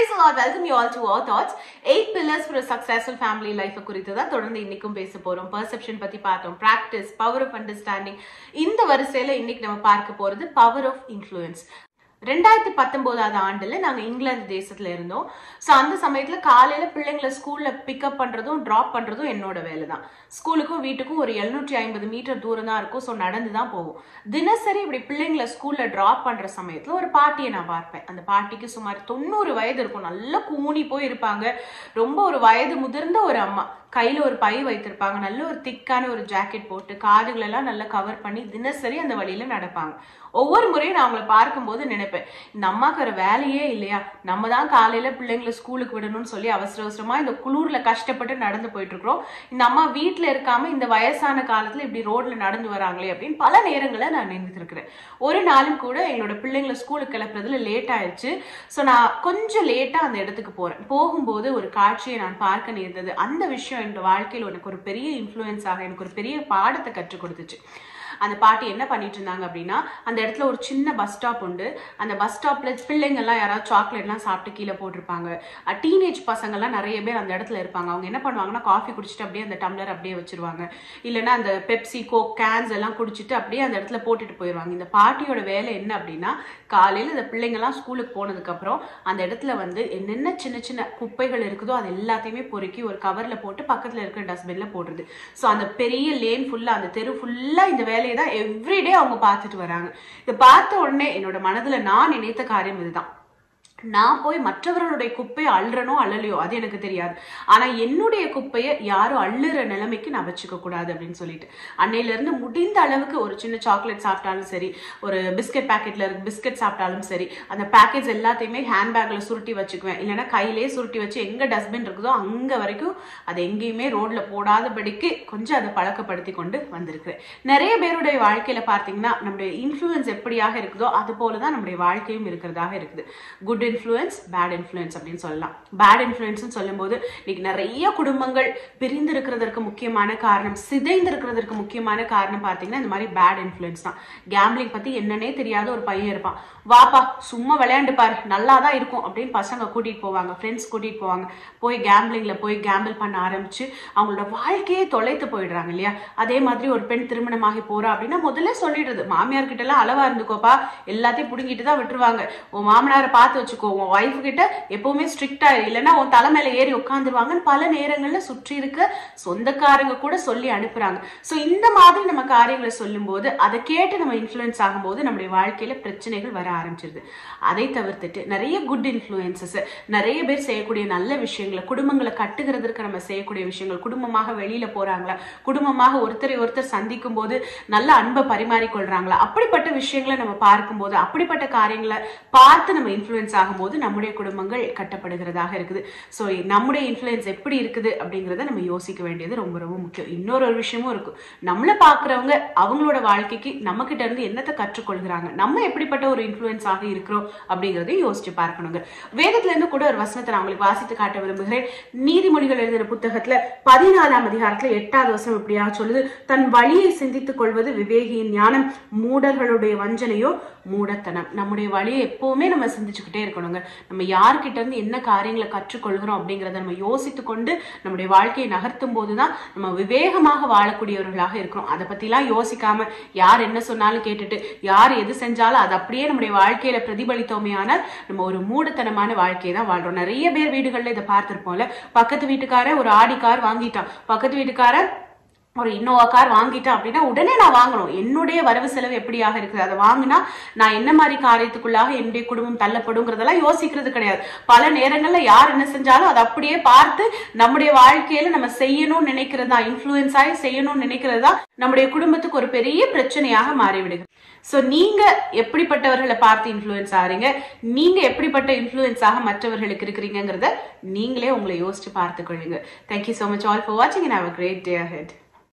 Praise the Lord. Welcome you all to our thoughts. Eight pillars for a successful family life குறித்து தான் தொடர்ந்து இன்னைக்கும் பேச போறோம் பெர்செப்ஷன் பத்தி பார்த்தோம் பிராக்டிஸ் பவர் ஆஃப் அண்டர்ஸ்டாண்டிங் இந்த வரிசையில இன்னைக்கு நம்ம பார்க்க போறது பவர் ஆஃப் இன்ஃப்ளூயன்ஸ் ரெண்டாயிரத்தி பத்தொன்பதாவது ஆண்டுல நாங்க இங்கிலாந்து தேசத்துல இருந்தோம் ஸோ அந்த சமயத்துல காலையில பிள்ளைங்களை ஸ்கூல்ல பிக்கப் பண்றதும் டிராப் பண்றதும் என்னோட வேலை தான் ஸ்கூலுக்கும் வீட்டுக்கும் ஒரு எழுநூற்றி ஐம்பது மீட்டர் தூரம் தான் இருக்கும் ஸோ நடந்து தான் போவோம் தினசரி இப்படி பிள்ளைங்களை ஸ்கூல்ல டிராப் பண்ற சமயத்துல ஒரு பாட்டியை நான் பார்ப்பேன் அந்த பாட்டிக்கு சுமார் தொண்ணூறு வயது இருக்கும் நல்ல கூனி போய் இருப்பாங்க ரொம்ப ஒரு வயது முதிர்ந்த ஒரு அம்மா கையில ஒரு பை வைத்திருப்பாங்க நல்ல ஒரு திக்கான ஒரு ஜாக்கெட் போட்டு காதுகளெல்லாம் நல்லா கவர் பண்ணி தினசரி அந்த வழியில நடப்பாங்க ஒவ்வொரு முறையும் நான் அவங்கள பார்க்கும்போது நினைப்பேன் இந்த அம்மாக்கு ஒரு வேலையே இல்லையா நம்ம தான் காலையில பிள்ளைங்களை ஸ்கூலுக்கு விடணும்னு சொல்லி அவசர அவசரமா இந்த குளூர்ல கஷ்டப்பட்டு நடந்து போயிட்டு இருக்கிறோம் இந்த அம்மா வீட்டுல இருக்காம இந்த வயசான காலத்துல இப்படி ரோட்ல நடந்து வராங்களே அப்படின்னு பல நேரங்களை நான் நினைத்திருக்கிறேன் ஒரு நாளும் கூட எங்களோட பிள்ளைங்களை ஸ்கூலுக்கு கிளப்புறதுல லேட் ஆயிடுச்சு ஸோ நான் கொஞ்சம் லேட்டா அந்த இடத்துக்கு போறேன் போகும்போது ஒரு காட்சியை நான் பார்க்க நேர்ந்தது அந்த விஷயம் என்னோட வாழ்க்கையில் எனக்கு ஒரு பெரிய இன்ஃப்ளூயன்ஸாக எனக்கு ஒரு பெரிய பாடத்தை கற்றுக் கொடுத்துச்சு அந்த பாட்டி என்ன பண்ணிட்டு இருந்தாங்க அப்படின்னா அந்த இடத்துல ஒரு சின்ன பஸ் ஸ்டாப் உண்டு அந்த பஸ் ஸ்டாப்ல பிள்ளைங்கள்லாம் யாராவது சாக்லேட்லாம் சாப்பிட்டு கீழே போட்டிருப்பாங்க டீனேஜ் பசங்கள்லாம் நிறைய பேர் அந்த இடத்துல இருப்பாங்க அவங்க என்ன பண்ணுவாங்கன்னா காஃபி குடிச்சிட்டு அப்படியே அந்த டம்ளர் அப்படியே வச்சிருவாங்க இல்லைன்னா அந்த பெப்சி கோக் கேன்ஸ் எல்லாம் குடிச்சிட்டு அப்படியே அந்த இடத்துல போட்டுட்டு போயிடுவாங்க இந்த பாட்டியோட வேலை என்ன அப்படின்னா காலையில் இந்த பிள்ளைங்கள்லாம் ஸ்கூலுக்கு போனதுக்கப்புறம் அந்த இடத்துல வந்து என்னென்ன சின்ன சின்ன குப்பைகள் இருக்குதோ அது எல்லாத்தையுமே பொறுக்கி ஒரு கவரில் போட்டு பக்கத்தில் இருக்கிற டஸ்ட்பினில் போடுறது ஸோ அந்த பெரிய லேன் ஃபுல்லாக அந்த தெரு ஃபுல்லாக இந்த வேலையை தான் எவ்ரிடே அவங்க பார்த்துட்டு வராங்க இதை பார்த்த உடனே என்னோட மனதில் நான் நினைத்த காரியம் இதுதான் நான் போய் மற்றவர்களுடைய குப்பையை அள்ளுறனோ அள்ளலையோ அது எனக்கு தெரியாது ஆனா என்னுடைய குப்பையை யாரும் அள்ளுற நிலைமைக்கு நான் வச்சுக்க கூடாது அப்படின்னு சொல்லிட்டு அன்னையில இருந்து முடிந்த அளவுக்கு ஒரு சின்ன சாக்லேட் சாப்பிட்டாலும் சரி ஒரு பிஸ்கட் பேக்கெட்ல இருக்கு பிஸ்கட் சாப்பிட்டாலும் சரி அந்த பேக்கெட்ஸ் எல்லாத்தையுமே ஹேண்ட்பேக்ல சுருட்டி வச்சுக்குவேன் இல்லைன்னா கையிலே சுருட்டி வச்சு எங்க டஸ்ட்பின் இருக்குதோ அங்க வரைக்கும் அதை எங்கேயுமே ரோட்ல போடாதபடிக்கு கொஞ்சம் அதை பழக்கப்படுத்தி கொண்டு வந்திருக்கிறேன் நிறைய பேருடைய வாழ்க்கையில பார்த்தீங்கன்னா நம்முடைய இன்ஃப்ளூயன்ஸ் எப்படியாக இருக்குதோ அது போலதான் நம்முடைய வாழ்க்கையும் இருக்கிறதாக இருக்குது குட் இன்ஃப்ளூயன்ஸ் பேட் இன்ஃப்ளூயன்ஸ் அப்படின்னு சொல்லலாம் பேட் இன்ஃப்ளூயன்ஸ்னு சொல்லும்போது இன்னைக்கு நிறைய குடும்பங்கள் பிரிந்து இருக்கிறதற்கு முக்கியமான காரணம் சிதைந்து இருக்கிறதற்கு முக்கியமான காரணம் பார்த்தீங்கன்னா இந்த மாதிரி பேட் இன்ஃப்ளூயன்ஸ் தான் கேம்பிளிங் பத்தி என்னன்னே தெரியாத ஒரு பையன் இருப்பான் வாப்பா சும்மா விளையாண்டு பாரு நல்லா தான் இருக்கும் அப்படின்னு பசங்க கூட்டிட்டு போவாங்க ஃப்ரெண்ட்ஸ் கூட்டிட்டு போவாங்க போய் கேம்பிளிங்ல போய் கேம்பிள் பண்ண ஆரம்பிச்சு அவங்களோட வாழ்க்கையே தொலைத்து போயிடுறாங்க இல்லையா அதே மாதிரி ஒரு பெண் திருமணமாகி போறா அப்படின்னா முதல்ல சொல்லிடுறது மாமியார் கிட்ட எல்லாம் அளவா இருந்துக்கோப்பா எல்லாத்தையும் புடுங்கிட்டு தான் விட்டுருவாங்க உன் மாமனாரை பார்த்து வச்சுக்கோ உன் ஒய்ஃப் கிட்ட எப்பவுமே ஸ்ட்ரிக்டா இல்லைன்னா உன் தலை மேல ஏறி உட்காந்துருவாங்கன்னு பல நேரங்கள்ல சுற்றி இருக்க சொந்தக்காரங்க கூட சொல்லி அனுப்புறாங்க ஸோ இந்த மாதிரி நம்ம காரியங்களை சொல்லும்போது அதை கேட்டு நம்ம இன்ஃப்ளூயன்ஸ் ஆகும்போது நம்முடைய வாழ்க்கையில பிரச்சனைகள் வர ஆரம்பிச்சிருது அதை தவிர்த்துட்டு நிறைய குட் இன்ஃப்ளூயன்சஸ் நிறைய பேர் செய்யக்கூடிய நல்ல விஷயங்களை குடும்பங்களை கட்டுகிறதுக்கு நம்ம செய்யக்கூடிய விஷயங்கள் குடும்பமாக வெளியில போறாங்களா குடும்பமாக ஒருத்தரை ஒருத்தர் சந்திக்கும் போது நல்ல அன்பை பரிமாறிக்கொள்றாங்களா அப்படிப்பட்ட விஷயங்களை நம்ம பார்க்கும்போது அப்படிப்பட்ட காரியங்களை பார்த்து நம்ம இன்ஃப்ளூயன்ஸ் ஆகும்போது நம்முடைய குடும்பங்கள் கட்டப்படுகிறதாக இருக்குது ஸோ நம்முடைய இன்ஃப்ளூயன்ஸ் எப்படி இருக்குது அப்படிங்கிறத நம்ம யோசிக்க வேண்டியது ரொம்ப ரொம்ப முக்கியம் இன்னொரு ஒரு விஷயமும் இருக்கும் நம்மளை பார்க்குறவங்க அவங்களோட வாழ்க்கைக்கு நம்ம கிட்ட இருந்து என்னத்தை கற்றுக்கொள்கிறாங்க நம்ம எப்படிப்பட்ட ஒரு இன்ஃப்ளூயன்ஸ் ஆக இருக்கிறோம் அப்படிங்கிறதையும் யோசிச்சு பார்க்கணுங்க வேதத்துல இருந்து கூட ஒரு வசனத்தை நான் உங்களுக்கு வாசித்து காட்ட விரும்புகிறேன் நீதிமொழிகள் எழுதின புத்தகத்துல பதினாலாம் அதிகாரத்துல எட்டாவது வசனம் இப்படியாக சொல்லுது தன் வழியை சிந்தித்துக் கொள்வது விவேகியின் ஞானம் மூடர்களுடைய வஞ்சனையோ மூடத்தனம் நம்முடைய வழியை எப்பவுமே நம்ம சிந்திச்சுக்கிட்டே இருக்கணுங்க நம்ம யார்கிட்ட இருந்து என்ன காரியங்களை கற்றுக்கொள்கிறோம் அப்படிங்கிறத நம்ம யோசித்து கொண்டு நம்முடைய வாழ்க்கையை நகர்த்தும் போதுதான் நம்ம விவேகமாக வாழக்கூடியவர்களாக இருக்கிறோம் அதை பத்திலாம் யோசிக்காம யார் என்ன சொன்னாலும் கேட்டுட்டு யார் எது செஞ்சாலும் அது அப்படியே நம்முடைய வாழ்க்கையில பிரதிபலித்தோமே ஆனால் நம்ம ஒரு மூடத்தனமான வாழ்க்கையை தான் வாழ்றோம் நிறைய பேர் வீடுகள்ல இதை பார்த்திருப்போம்ல பக்கத்து வீட்டுக்காரன் ஒரு ஆடி கார் வாங்கிட்டான் பக்கத்து வீட்டுக்காரன் ஒரு இன்னோவா கார் வாங்கிட்டேன் அப்படின்னா உடனே நான் வாங்கணும் என்னுடைய வரவு செலவு எப்படியாக இருக்குது அதை வாங்கினா நான் என்ன மாதிரி காரியத்துக்குள்ளாக என்னுடைய குடும்பம் தள்ளப்படுங்கிறதெல்லாம் யோசிக்கிறது கிடையாது பல நேரங்கள்ல யார் என்ன செஞ்சாலும் அதை அப்படியே பார்த்து நம்முடைய வாழ்க்கையில நம்ம செய்யணும்னு நினைக்கிறது தான் இன்ஃபுளுன்ஸ் ஆகி செய்யணும்னு நினைக்கிறது தான் நம்முடைய குடும்பத்துக்கு ஒரு பெரிய பிரச்சனையாக மாறிவிடுது ஸோ நீங்க எப்படிப்பட்டவர்களை பார்த்து இன்ஃப்ளூயன்ஸ் ஆறீங்க நீங்க எப்படிப்பட்ட இன்ஃப்ளூயன்ஸாக மற்றவர்களுக்கு இருக்கிறீங்கிறத நீங்களே உங்களை யோசிச்சு பார்த்துக்கொள்ளுங்க thank you so much all for வாட்சிங் and have a great day ahead